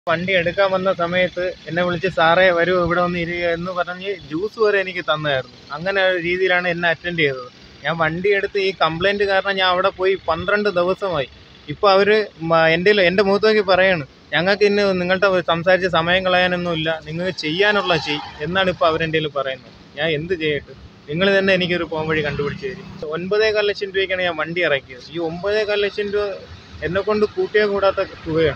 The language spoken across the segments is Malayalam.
വണ്ടി എടുക്കാൻ വന്ന സമയത്ത് എന്നെ വിളിച്ച് സാറേ വരൂ ഇവിടെ വന്ന് ഇരിക്കുക എന്ന് പറഞ്ഞ് ജ്യൂസ് വരെ എനിക്ക് തന്നായിരുന്നു അങ്ങനെ ഒരു രീതിയിലാണ് എന്നെ അറ്റൻഡ് ചെയ്തത് ഞാൻ വണ്ടി എടുത്ത് ഈ കംപ്ലൈൻറ്റ് കാരണം ഞാൻ അവിടെ പോയി പന്ത്രണ്ട് ദിവസമായി ഇപ്പോൾ അവർ എൻ്റെ എൻ്റെ മുഖത്ത് നോക്കി പറയാണ് ഞങ്ങൾക്ക് ഇന്ന് നിങ്ങളുടെ സംസാരിച്ച് സമയം കളയാനൊന്നുമില്ല നിങ്ങൾക്ക് ചെയ്യാനുള്ള ചെയ് എന്നാണ് ഇപ്പോൾ അവരെൻ്റെ കയ്യിൽ പറയുന്നത് ഞാൻ എന്ത് ചെയ്യട്ടെ നിങ്ങൾ തന്നെ എനിക്കൊരു പോകാൻ വഴി കണ്ടുപിടിച്ച് തരും ഒൻപതേകാൽ ലക്ഷം രൂപയ്ക്കാണ് ഞാൻ വണ്ടി ഇറക്കിയത് ഈ ഒമ്പതേകാൽ ലക്ഷം രൂപ എന്നെ കൊണ്ട് കൂട്ടിയാൽ കൂടാത്ത തുകയാണ്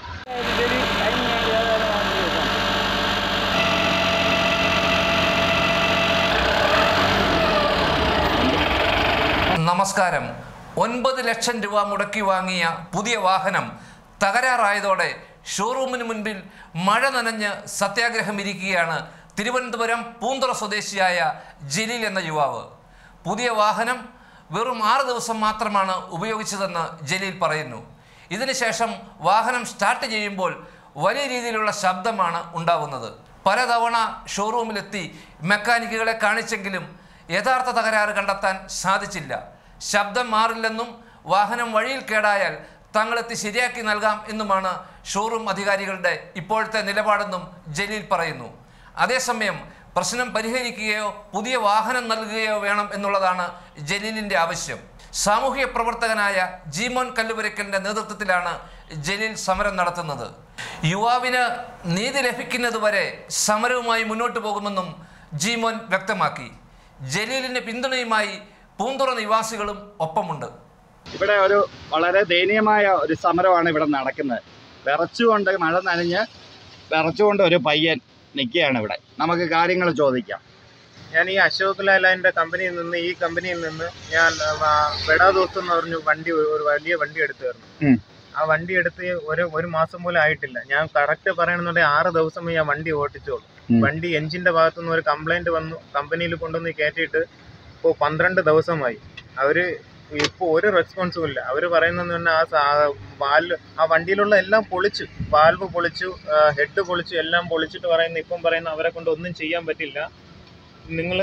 നമസ്കാരം ഒൻപത് ലക്ഷം രൂപ മുടക്കി വാങ്ങിയ പുതിയ വാഹനം തകരാറായതോടെ ഷോറൂമിന് മുൻപിൽ മഴ നനഞ്ഞ് സത്യാഗ്രഹം ഇരിക്കുകയാണ് തിരുവനന്തപുരം പൂന്തുറ സ്വദേശിയായ ജലീൽ എന്ന യുവാവ് പുതിയ വാഹനം വെറും ആറ് ദിവസം മാത്രമാണ് ഉപയോഗിച്ചതെന്ന് ജലീൽ പറയുന്നു ഇതിനുശേഷം വാഹനം സ്റ്റാർട്ട് ചെയ്യുമ്പോൾ വലിയ രീതിയിലുള്ള ശബ്ദമാണ് ഉണ്ടാകുന്നത് പലതവണ ഷോറൂമിലെത്തി മെക്കാനിക്കുകളെ കാണിച്ചെങ്കിലും യഥാർത്ഥ തകരാറ് കണ്ടെത്താൻ സാധിച്ചില്ല ശബ്ദം മാറില്ലെന്നും വാഹനം വഴിയിൽ കേടായാൽ തങ്ങളെത്തി ശരിയാക്കി നൽകാം എന്നുമാണ് ഷോറൂം അധികാരികളുടെ ഇപ്പോഴത്തെ നിലപാടെന്നും ജലീൽ പറയുന്നു അതേസമയം പ്രശ്നം പരിഹരിക്കുകയോ പുതിയ വാഹനം നൽകുകയോ വേണം എന്നുള്ളതാണ് ജലീലിൻ്റെ ആവശ്യം സാമൂഹിക പ്രവർത്തകനായ ജീമോൻ കല്ലുപുരക്കലിൻ്റെ നേതൃത്വത്തിലാണ് ജലീൽ സമരം നടത്തുന്നത് യുവാവിന് നീതി ലഭിക്കുന്നതുവരെ സമരവുമായി മുന്നോട്ട് പോകുമെന്നും ജീമോൻ വ്യക്തമാക്കി ജലീലിൻ്റെ പിന്തുണയുമായി പൂന്തുറ നിവാസികളും ഒപ്പമുണ്ട് ഇവിടെ ഒരു വളരെ ദയനീയമായ ഒരു സമരമാണ് ഇവിടെ നടക്കുന്നത് വിറച്ചുകൊണ്ട് മഴ നനഞ്ഞ് വിറച്ചുകൊണ്ട് ഒരു പയ്യൻ നിൽക്കുകയാണ് ഇവിടെ നമുക്ക് കാര്യങ്ങൾ ചോദിക്കാം ഞാൻ ഈ അശോക് ലാലാൻഡ് കമ്പനിയിൽ നിന്ന് ഈ കമ്പനിയിൽ നിന്ന് ഞാൻ ആ, ബെഡാ ദോസ്ത് എന്ന് പറഞ്ഞു വണ്ടി ഒരു ഒരു വലിയ വണ്ടി എടുത്തായിരുന്നു ഉം. ആ വണ്ടി എടുത്ത് ഒരു ഒരു മാസം പോലും ആയിട്ടില്ല ഞാൻ കറക്റ്റ് പറയണമെന്നുണ്ടെങ്കിൽ ആറ് ദിവസം ഞാൻ വണ്ടി ഓട്ടിച്ചോളൂ ഉം. വണ്ടി എഞ്ചിന്റെ ഭാഗത്തുനിന്ന് ഒരു കംപ്ലൈന്റ് വന്നു കമ്പനിയിൽ കൊണ്ടുവന്ന് കയറ്റിയിട്ട് ഇപ്പോൾ പന്ത്രണ്ട് ദിവസമായി അവര് ഇപ്പോൾ ഒരു റെസ്പോൺസും ഇല്ല അവർ പറയുന്നത് തന്നെ ആ സാ- വാൽവ് ആ വണ്ടിയിലുള്ള എല്ലാം പൊളിച്ചു വാൽവ് പൊളിച്ചു ഹെഡ് പൊളിച്ചു എല്ലാം പൊളിച്ചിട്ട് പറയുന്നു ഇപ്പം പറയുന്നു അവരെ കൊണ്ട് ഒന്നും ചെയ്യാൻ പറ്റില്ല നിങ്ങൾ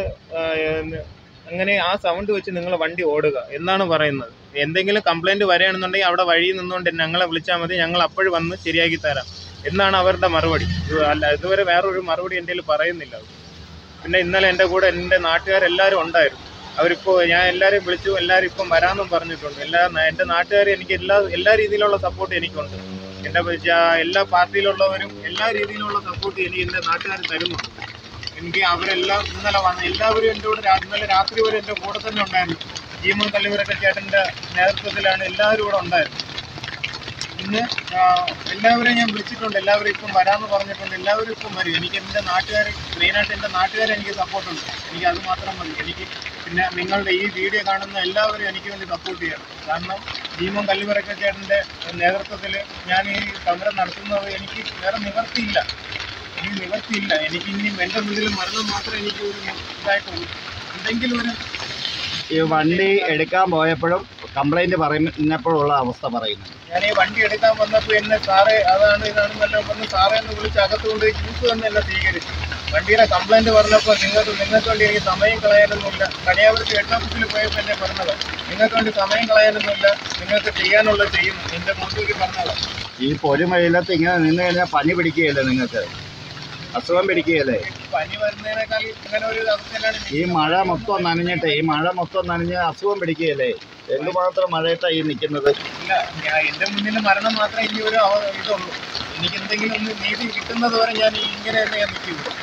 അങ്ങനെ ആ സൗണ്ട് വെച്ച് നിങ്ങൾ വണ്ടി ഓടുക എന്നാണ് പറയുന്നത് എന്തെങ്കിലും കംപ്ലൈന്റ് വരികയാണെന്നുണ്ടെങ്കിൽ അവിടെ വഴി നിന്നുകൊണ്ട് ഞങ്ങളെ വിളിച്ചാൽ മതി ഞങ്ങൾ അപ്പോഴും വന്ന് ശരിയാക്കി തരാം എന്നാണ് അവരുടെ മറുപടി ഇത് അല്ല ഇതുവരെ വേറൊരു മറുപടി എൻ്റെ കയ്യിൽ പറയുന്നില്ല അവർ പിന്നെ ഇന്നലെ എൻ്റെ കൂടെ എൻ്റെ നാട്ടുകാരെല്ലാവരും ഉണ്ടായിരുന്നു അവരിപ്പോൾ ഞാൻ എല്ലാവരെയും വിളിച്ചു എല്ലാവരും ഇപ്പം വരാമെന്നും പറഞ്ഞിട്ടുണ്ട് എല്ലാ എൻ്റെ നാട്ടുകാർ എനിക്ക് എല്ലാ എല്ലാ രീതിയിലുള്ള സപ്പോർട്ട് എനിക്കുണ്ട് എൻ്റെ ജാ- എല്ലാ പാർട്ടിയിലുള്ളവരും എല്ലാ രീതിയിലുള്ള സപ്പോർട്ട് എനിക്ക് എൻ്റെ നാട്ടുകാർ തരുന്നുണ്ട് എനിക്ക് അവരെല്ലാം ഇന്നലെ വന്ന് എല്ലാവരും എൻ്റെ കൂടെ രാ- ഇന്നലെ രാത്രി വരെ എൻ്റെ കൂടെ തന്നെ ഉണ്ടായിരുന്നു ജീമൻ കല്ലുവരൊക്കെ ചേട്ടൻ്റെ നേതൃത്വത്തിലാണ് എല്ലാവരും ഇവിടെ ഉണ്ടായിരുന്നത് ഇന്ന് ആ, എല്ലാവരെയും ഞാൻ വിളിച്ചിട്ടുണ്ട് എല്ലാവരും ഇപ്പം വരാമെന്ന് പറഞ്ഞിട്ടുണ്ട് എല്ലാവരും ഇപ്പം വരും എനിക്ക് എൻ്റെ നാട്ടുകാർ മെയിനായിട്ട് എൻ്റെ നാട്ടുകാർ എനിക്ക് സപ്പോർട്ടുണ്ട് എനിക്ക് അത് മാത്രം മതി എനിക്ക് പിന്നെ നിങ്ങളുടെ ഈ വീഡിയോ കാണുന്ന എല്ലാവരും എനിക്ക് വേണ്ടി സപ്പോർട്ട് ചെയ്യണം കാരണം ഭീമൻ കല്ലുവരക്ക ചേട്ടൻ്റെ നേതൃത്വത്തിൽ ഞാൻ ഈ സമരം നടത്തുന്നത് എനിക്ക് വേറെ നിവർത്തിയില്ല എനിക്ക് നിവർത്തിയില്ല എനിക്ക് ഇനി എൻ്റെ മുന്നിൽ മരണം മാത്രമേ എനിക്ക് ഒരു ഇതായിട്ടുള്ളൂ എന്തെങ്കിലും ഒരു ഈ വണ്ടി എടുക്കാൻ പോയപ്പോഴും കംപ്ലൈന്റ് പറയുന്നപ്പോഴുള്ള അവസ്ഥ പറയുന്നു ഞാൻ ഈ വണ്ടി എടുക്കാൻ വന്നപ്പോൾ എന്നെ സാറേ അതാണ് ഇതാണെന്നെല്ലാം പറഞ്ഞ് സാറേ എന്ന് വിളിച്ച് അകത്ത് കൊണ്ട് ജ്യൂസ് തന്നെ എന്നെ സ്വീകരിച്ചു വണ്ടിയുടെ കംപ്ലൈന്റ് പറഞ്ഞപ്പോൾ നിങ്ങൾക്ക് നിങ്ങൾക്ക് വേണ്ടി എനിക്ക് സമയം കളയാനൊന്നുമില്ല കണിയാവൂർക്ക് ഹെഡ് ഓഫീസിൽ പോയപ്പോൾ എന്നെ പറഞ്ഞത് നിങ്ങൾക്ക് വേണ്ടി സമയം കളയാനൊന്നുമില്ല നിങ്ങൾക്ക് ചെയ്യാനുള്ള ചെയ്യും എൻ്റെ മുഖത്തേക്ക് പറഞ്ഞത് ഈ പൊരുമയിലത്ത് ഇങ്ങനെ നിന്ന് കഴിഞ്ഞാൽ പനി പിടിക്കുകയല്ലേ നിങ്ങൾക്ക് അസുഖം പിടിക്കുകയല്ലേ പനി വരുന്നതിനേക്കാൾ ഇങ്ങനെ ഒരു അവസ്ഥയിലാണ് ഈ മഴ മൊത്തം നനഞ്ഞിട്ട് ഈ മഴ മൊത്തം നനഞ്ഞ് അസുഖം പിടിക്കുകയല്ലേ എന്തുമാത്രം മഴയത്താണ് ഈ നിൽക്കുന്നത് ഇല്ല ഞാൻ എൻ്റെ മുന്നിൽ മരണം മാത്രമേ ഇനി ഒരു അവ- ഇതുള്ളൂ എനിക്ക് എന്തെങ്കിലും ഒന്ന് നീതി കിട്ടുന്നത് വരെ ഞാൻ ഈ ഇങ്ങനെ തന്നെ ഞാൻ നിൽക്കുന്നു